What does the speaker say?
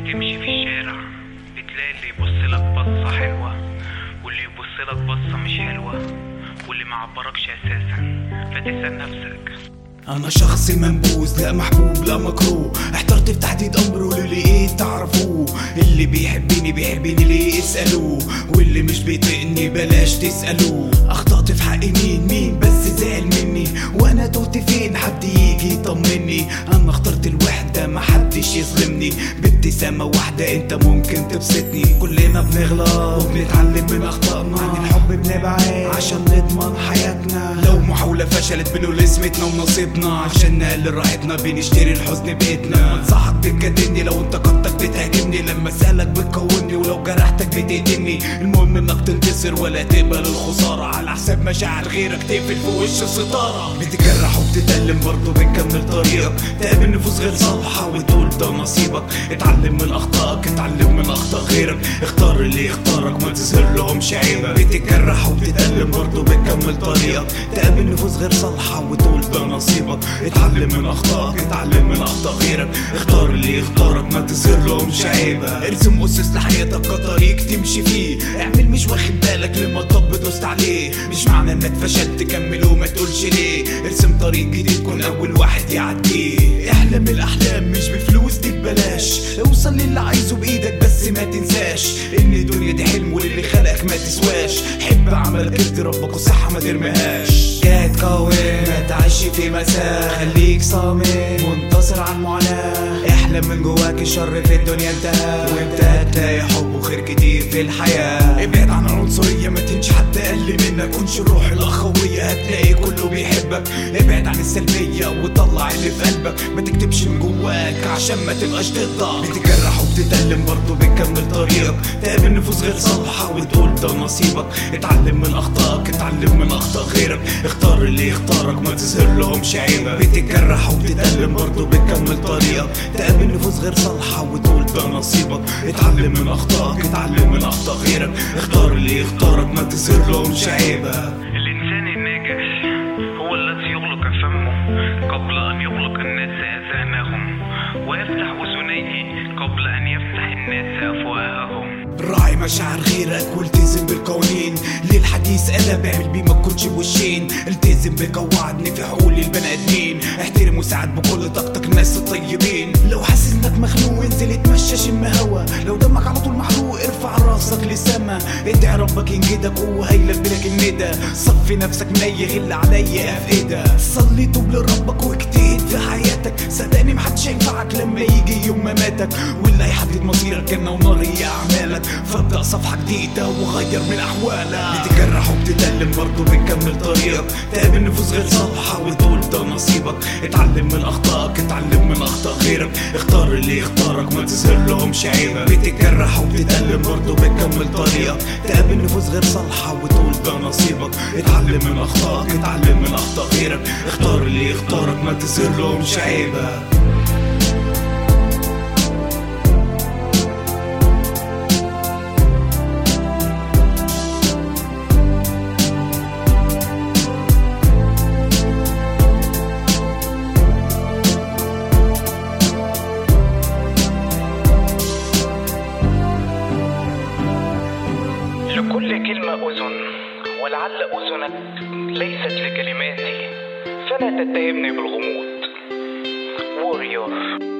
تمشي في الشارع بتلاقي اللي يبص لك بصة حلوة واللي يبص لك بصة مش حلوة واللي ما عبركش اساسا فتسأل نفسك انا شخص منبوذ لا محبوب لا مكروه احترت في تحديد امره اللي لقيت تعرفوه اللي بيحبني بيحبني ليه اسالوه واللي مش بيطيقني بلاش تسالوه اخطأت في حق مين مين بس زعل مني وانا تهت فين حد يجي يطمني انا اخترت الوحده محدش يظلمني بابتسامه واحده انت ممكن تبسطني كلنا بنغلط وبنتعلم من اخطائنا عن الحب بنبعد عشان نضمن حياتنا لو محاولة فشلت بنقول اسمتنا ونصيبنا عشان نقلل راحتنا بنشتري الحزن بيتنا انصحك بتجادلني لو انتقدتك بتهاجمني لما اسالك بتقومني ولو جرحتك بتقتلني المهم انك تنتصر ولا تقبل الخسارة على حساب مشاعر غيرك تقفل في وش الستارة بتجرح وبتتألم برضه بتكمل طريقك تقابل نفوس غير صالحة وتقول ده نصيبك اتعلم من اخطائك اتعلم من اخطاء غيرك اختار اللي يختارك ما تظهر لهمش عيبك بتتجرح وبتتألم برضه بتكمل طريقك تقابل نفوس غير صالحة وتقول ده نصيبك اتعلم من اخطائك اتعلم من اخطاء غيرك اختار اللي يختارك ما تظهر لهمش عيبك ارسم اسس لحياتك كطريق تمشي فيه اعمل مش واخد بالك لما طب دوست عليه مش معنى انك فشلت كمل وما تقولش ليه ارسم طريق جديد كن اول واحد يعديه احلم الاحلام مش بفلوس دي ببلاش اوصل للي عايزه بايدك بس ما تنساش ان الدنيا دي حلم واللي خلقك ما تسواش حب عملك ارضي ربك وصحة ما ترميهاش جاهد قاوم ما تعيش في مساء خليك صامت منتصر على المعاناة احلم من جواك الشر في الدنيا انتهى وانت هتلاقي حب وخير كتير في الحياة ابعد عن العنصرية ما تنش حد اقل منك كنش الروح الاخوية هتلاقي كله بيحبك ابعد عن السلبية وطلع اللي في قلبك ما تكتبش من جواك عشان ما تبقاش ضدك بتجرح وبتتألم برضه بتكمل طريقك تقابل نفوس غير صالحة وتقول ده نصيبك اتعلم من اخطائك اتعلم من اخطاء غيرك اختار اللي يختارك ما تظهر لهمش عيبك بتتجرح وبتتألم برضه بتكمل طريقك تقابل نفوس غير صالحة وتقول ده نصيبك اتعلم من اخطائك اتعلم من اخطاء غيرك اختار اللي يختارك ما تظهر لهمش عيبك الإنسان الناجح هو الذي يغلق فمه قبل أن يغلق الناس آذانهم ويفتح أذنيه قبل أن يفتح الناس أفواههم راعي مشاعر غيرك والتزم بالقوانين ليه الحديث قلب اعمل بيه ما تكونش بوشين التزم بقواعدني في حقوق البني ادمين احترم وساعد بكل طاقتك الناس الطيبين لو حاسس انك مخنوق انزل اتمشى شم هوا لو دمك على طول محروق ارفع راسك للسما ادعي ربك ينجدك وهو هيلك بلك الندى صفي نفسك من اي غل عليا افقدها صلي توب لربك واجتهد في حياتك صدقني محدش هينفعك لما يجي يوم مماتك واللي هيحدد مصيرك جنه ونار هي اعمالك فابدا صفحه جديده وغير من احوالك بتجرح وبتتألم برضه بتكمل طريقك تقابل نفوس غير صالحه وتقول ده نصيبك اتعلم من اخطائك اتعلم من اخطاء غيرك اختار اللي يختارك ما تظهر لهمش عيبك بتتجرح وبتتألم برضه بتكمل طريقك تقابل نفوس غير صالحه وتقول ده نصيبك اتعلم من اخطائك اتعلم من اخطاء غيرك اختار اللي يختارك ما تظهر لهمش عيبك لكل كلمة أذن ولعل أذنك ليست لكلماتي فلا تتهمني بالغموض ووريور